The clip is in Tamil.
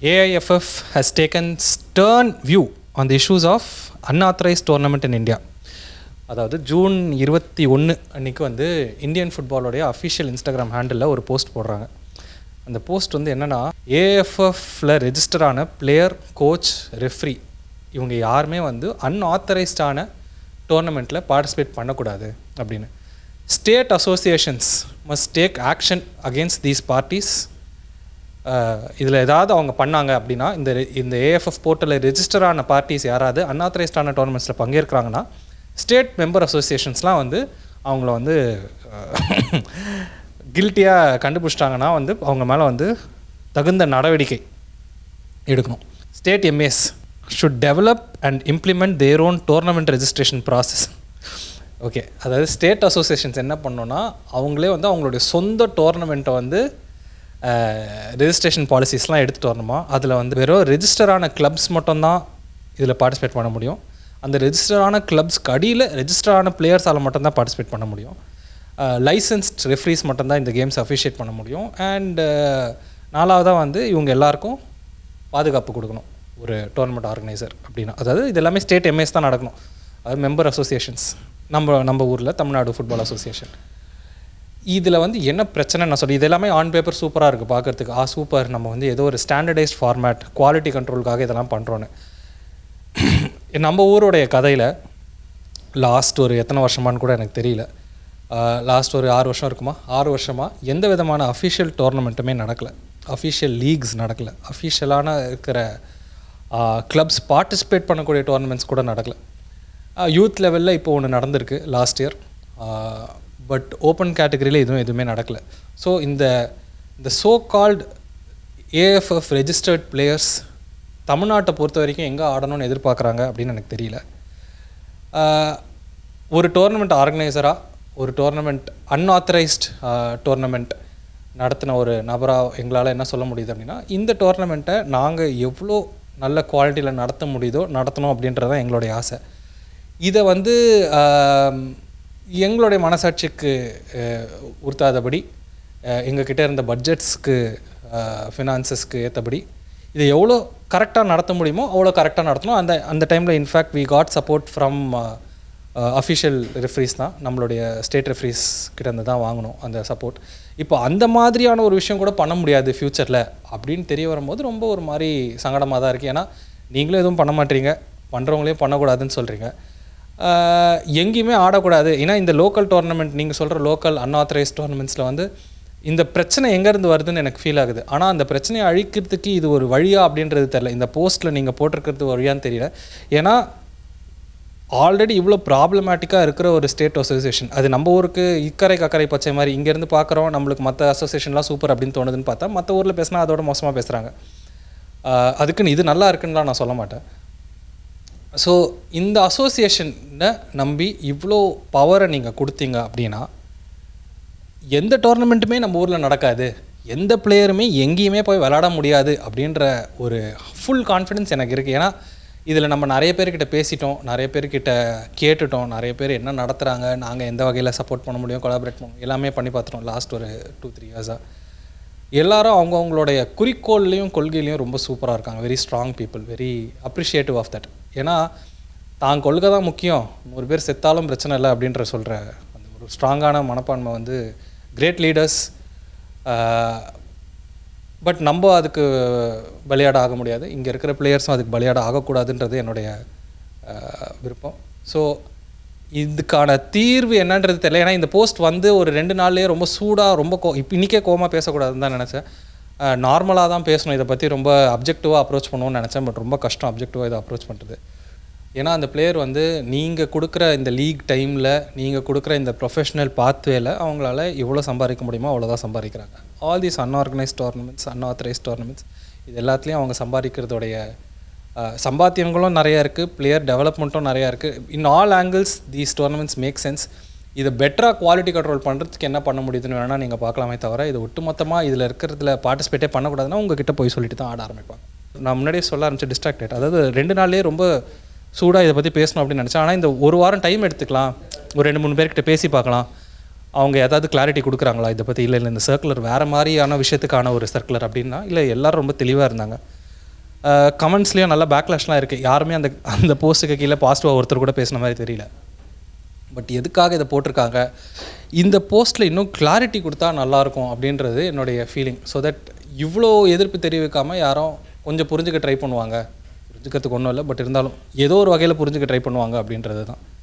AIFF has taken stern view on the issues of unauthorized tournament in India. அதாவது ஜூன் இருபத்தி ஒன்று அன்றைக்கி வந்து இந்தியன் ஃபுட்பாலோடைய அஃபிஷியல் இன்ஸ்டாகிராம் ஹேண்டிலில் ஒரு போஸ்ட் போடுறாங்க அந்த போஸ்ட் வந்து என்னென்னா ஏஎஃப்எஃப்ல ரெஜிஸ்டரான பிளேயர் கோச் ரெஃப்ரி இவங்க யாருமே வந்து அன்ஆத்தரைஸ்டான டோர்னமெண்ட்டில் பார்ட்டிசிபேட் பண்ணக்கூடாது அப்படின்னு state associations must take action against these parties இதில் ஏதாவது அவங்க பண்ணாங்க அப்படின்னா இந்த re- இந்த ஏஎஃப்எஃப் போர்ட்டலில் ரெஜிஸ்டர் ஆன பார்ட்டிஸ் யாராவது அன்ஆத்தரைஸ்டான டோர்னமெண்ட்ஸில் பங்கேற்கிறாங்கன்னா ஸ்டேட் மெம்பர் அசோசியேஷன்ஸ்லாம் வந்து அவங்கள வந்து கில்ட்டியாக கண்டுபிடிச்சிட்டாங்கன்னா வந்து அவங்க மேலே வந்து தகுந்த நடவடிக்கை எடுக்கணும் state MAs should develop and implement their own tournament registration process okay அதாவது ஸ்டேட் அசோசியேஷன்ஸ் என்ன பண்ணோன்னா அவங்களே வந்து அவங்களுடைய சொந்த டோர்னமெண்ட்டை வந்து ரெஜிஸ்ட்ரேஷன் பாலிசிஸ்லாம் எடுத்துகிட்டு வரணுமா அதில் வந்து வெறும் ரெஜிஸ்டரான கிளப்ஸ் மட்டும்தான் இதில் பார்ட்டிசிபேட் பண்ண முடியும் அந்த ரெஜிஸ்டரான கிளப்ஸ்க்கு அடியில் ரெஜிஸ்டரான பிளேயர்ஸால் மட்டும்தான் பார்ட்டிசிபேட் பண்ண முடியும் லைசன்ஸ்ட் ரெஃப்ரீஸ் மட்டும்தான் இந்த கேம்ஸ் அஃபிஷியேட் பண்ண முடியும் அண்ட் நாலாவதாக வந்து இவங்க எல்லாருக்கும் பாதுகாப்பு கொடுக்கணும் ஒரு டோர்னமெண்ட் ஆர்கனைசர் அப்படின்னா அதாவது இது எல்லாமே ஸ்டேட் எம்ஏஸ் தான் நடக்கணும் அதாவது மெம்பர் அசோசியேஷன்ஸ் நம்ம நம்ம ஊரில் தமிழ்நாடு ஃபுட்பால் அசோசியேஷன் இதில் வந்து என்ன பிரச்சனை நான் சொல்லி இது எல்லாமே ஆன் பேப்பர் சூப்பராக இருக்குது பார்க்கறதுக்கு ஆ சூப்பர் நம்ம வந்து ஏதோ ஒரு ஸ்டாண்டர்டைஸ்ட் ஃபார்மேட் குவாலிட்டி கண்ட்ரோலுக்காக இதெல்லாம் பண்ணுறோன்னு நம்ம ஊருடைய கதையில் லாஸ்ட் ஒரு எத்தனை வருஷமான்னு கூட எனக்கு தெரியல லாஸ்ட் ஒரு ஆறு வருஷம் இருக்குமா ஆறு வருஷமாக எந்த விதமான அஃபிஷியல் டோர்னமெண்ட்டுமே நடக்கலை அஃபிஷியல் லீக்ஸ் நடக்கலை அஃபிஷியலான இருக்கிற கிளப்ஸ் பார்ட்டிசிபேட் பண்ணக்கூடிய டோர்னமெண்ட்ஸ் கூட நடக்கலை யூத் லெவலில் இப்போ ஒன்று நடந்திருக்கு லாஸ்ட் இயர் பட் ஓப்பன் கேட்டகரியில் எதுவும் எதுவுமே நடக்கலை ஸோ இந்த இந்த so called AFF registered players தமிழ்நாட்டை பொறுத்த வரைக்கும் எங்கே ஆடணும்னு எதிர்பார்க்குறாங்க அப்படின்னு எனக்கு தெரியல ஆஹ் ஒரு டோர்னமெண்ட் ஆர்கனைசராக ஒரு டோர்னமெண்ட் அன்ஆத்தரைஸ்ட் டோர்னமெண்ட் நடத்தின ஒரு நபராக எங்களால் என்ன சொல்ல முடியுது அப்படின்னா இந்த டோர்னமெண்ட்டை நாங்கள் எவ்வளோ நல்ல குவாலிட்டியில் நடத்த முடியுதோ நடத்தணும் அப்படின்றது தான் எங்களுடைய ஆசை இதை வந்து ஆம், எங்களுடைய மனசாட்சிக்கு அஹ், உறுத்தாதபடி அஹ், எங்ககிட்ட இருந்த பட்ஜெட்ஸ்க்கு ஃபினான்சஸ்க்கு ஏற்றபடி இதை எவ்வளோ கரெக்டாக நடத்த முடியுமோ அவ்வளோ கரெக்டாக நடத்தணும் அந்த அந்த டைமில் in fact we got support from official referees தான் நம்மளுடைய ஸ்டேட் ரெஃப்ரீஸ் கிட்ட இருந்து தான் வாங்கணும் அந்த சப்போர்ட் இப்போ அந்த மாதிரியான ஒரு விஷயம் கூட பண்ண முடியாது ஃப்யூச்சரில் அப்படின்னு தெரிய வரும்போது ரொம்ப ஒரு மாதிரி சங்கடமாக தான் இருக்குது ஏன்னா நீங்களும் எதுவும் பண்ண மாட்டீங்க பண்ணுறவங்களையும் பண்ணக்கூடாதுன்னு சொல்கிறீங்க எங்கேயுமே ஆடக்கூடாது ஏன்னா இந்த லோக்கல் டோர்னமெண்ட் நீங்கள் சொல்கிற லோக்கல் அன்ஆத்தரைஸ் டோர்னமெண்ட்ஸில் வந்து இந்த பிரச்சனை எங்கேருந்து வருதுன்னு எனக்கு ஃபீல் ஆகுது ஆனால் அந்த பிரச்சனையை அழிக்கிறதுக்கு இது ஒரு வழியா அப்படின்றது தெரில இந்த போஸ்ட்டில் நீங்கள் போட்டிருக்கிறது வழியான்னு தெரியல ஏன்னா ஆல்ரெடி இவ்வளோ ப்ராப்ளமேட்டிக்காக இருக்கிற ஒரு ஸ்டேட் அசோசியேஷன் அது நம்ம ஊருக்கு இக்கரை கக்கரை பச்சை மாதிரி இங்கேருந்து பார்க்குறோம் நம்மளுக்கு மற்ற அசோசியேஷன்லாம் சூப்பர் அப்படின்னு தோணுதுன்னு பார்த்தா மற்ற ஊரில் பேசினா அதோட மோசமாக பேசுகிறாங்க அதுக்குன்னு இது நல்லா இருக்குன்னுலாம் நான் சொல்ல மாட்டேன் ஸோ இந்த அசோசியேஷனை நம்பி இவ்வளோ பவரை நீங்கள் கொடுத்தீங்க அப்படின்னா எந்த டோர்னமெண்ட்டுமே நம்ம ஊரில் நடக்காது எந்த பிளேயருமே எங்கேயுமே போய் விளாட முடியாது அப்படின்ற ஒரு ஃபுல் கான்ஃபிடென்ஸ் எனக்கு இருக்குது ஏன்னா இதில் நம்ம நிறைய பேர்கிட்ட பேசிட்டோம் நிறைய பேர்கிட்ட கேட்டுட்டோம் நிறைய பேர் என்ன நடத்துகிறாங்க நாங்கள் எந்த வகையில் சப்போர்ட் பண்ண முடியும் கொலாபரேட் பண்ண முடியும் எல்லாமே பண்ணி பார்த்துட்டோம் லாஸ்ட் ஒரு டூ த்ரீ இயர்ஸாக எல்லாரும் அவங்கவுங்களுடைய குறிக்கோள்லேயும் கொள்கையிலையும் ரொம்ப சூப்பராக இருக்காங்க very strong people very appreciative of that ஏன்னா தான் கொள்கை தான் முக்கியம் நூறு பேர் செத்தாலும் பிரச்சனை இல்லை அப்படின்ற சொல்கிற அந்த ஒரு ஸ்ட்ராங்கான மனப்பான்மை வந்து கிரேட் லீடர்ஸ் பட் நம்ம அதுக்கு பலியாட ஆக முடியாது இங்கே இருக்கிற பிளேயர்ஸும் அதுக்கு பலியாட ஆகக்கூடாதுன்றது என்னுடைய ஆஹ், விருப்பம் ஸோ இதுக்கான தீர்வு என்னன்றது தெரியல ஏன்னா இந்த போஸ்ட் வந்து ஒரு ரெண்டு நாள்லேயே ரொம்ப சூடாக ரொம்ப கோ இப்போ இன்றைக்கே கோமா பேசக்கூடாதுன்னு தான் நினச்சேன் நார்மலாக தான் பேசணும் இதை பற்றி ரொம்ப அப்ஜெக்டிவாக அப்ரோச் பண்ணணும்னு நினச்சேன் பட் ரொம்ப கஷ்டம் அப்ஜெக்டிவாக இதை அப்ரோச் பண்ணுறது ஏன்னா அந்த பிளேயர் வந்து நீங்கள் கொடுக்குற இந்த லீக் டைமில் நீங்கள் கொடுக்குற இந்த ப்ரொஃபஷனல் பாத்வேல அவங்களால எவ்வளோ சம்பாதிக்க முடியுமோ அவ்வளோதான் சம்பாதிக்கிறாங்க all these unorganised tournaments unauthorised tournaments இது எல்லாத்துலேயும் அவங்க சம்பாதிக்கிறதோடைய அஹ், சம்பாத்தியங்களும் நிறையா இருக்குது பிளேயர் டெவலப்மெண்ட்டும் நிறையா இருக்குது in all angles these tournaments make sense இதை பெட்டராக குவாலிட்டி கண்ட்ரோல் பண்ணுறதுக்கு என்ன பண்ண முடியுதுன்னு வேணால் நீங்கள் பார்க்கலாமே தவிர இது ஒட்டுமொத்தமாக இதில் இருக்கிறதுல பார்ட்டிசிபேட்டே பண்ணக்கூடாதுன்னா உங்ககிட்ட போய் சொல்லிட்டு தான் ஆட ஆரம்பிப்பாங்க நான் முன்னாடியே சொல்ல ஆரம்பிச்சு டிஸ்ட்ராக்டட் அதாவது ரெண்டு நாள்லேயே ரொம்ப சூடாக இதை பற்றி பேசணும் அப்படின்னு நினச்சேன் ஆனால் இந்த ஒரு வாரம் டைம் எடுத்துக்கலாம் ஒரு ரெண்டு மூணு பேர்கிட்ட பேசி பார்க்கலாம் அவங்க ஏதாவது கிளாரிட்டி கொடுக்குறாங்களா இதை பற்றி இல்லை இல்லை இந்த சர்க்குலர் வேறு மாதிரியான விஷயத்துக்கான ஒரு சர்க்குலர் அப்படின்னா இல்லை எல்லாரும் ரொம்ப தெளிவாக இருந்தாங்க கமெண்ட்ஸ்லேயும் நல்லா பேக்லாஷ்லாம் இருக்குது யாருமே அந்த அந்த போஸ்ட்டுக்கு கீழே பாசிட்டிவாக ஒருத்தர் கூட பேசின மாதிரி தெரியல பட் எதுக்காக இதை போட்டிருக்காங்க இந்த போஸ்ட்டில் இன்னும் கிளாரிட்டி கொடுத்தா நல்லாயிருக்கும் அப்படின்றது என்னுடைய ஃபீலிங் ஸோ தட் இவ்வளோ எதிர்ப்பு தெரிவிக்காமல் யாரும் கொஞ்சம் புரிஞ்சுக்க ட்ரை பண்ணுவாங்க புரிஞ்சுக்கிறதுக்கு ஒன்றும் இல்லை பட் இருந்தாலும் ஏதோ ஒரு வகையில் புரிஞ்சுக்க ட்ரை பண்ணுவாங்க அப்படின்றது தான்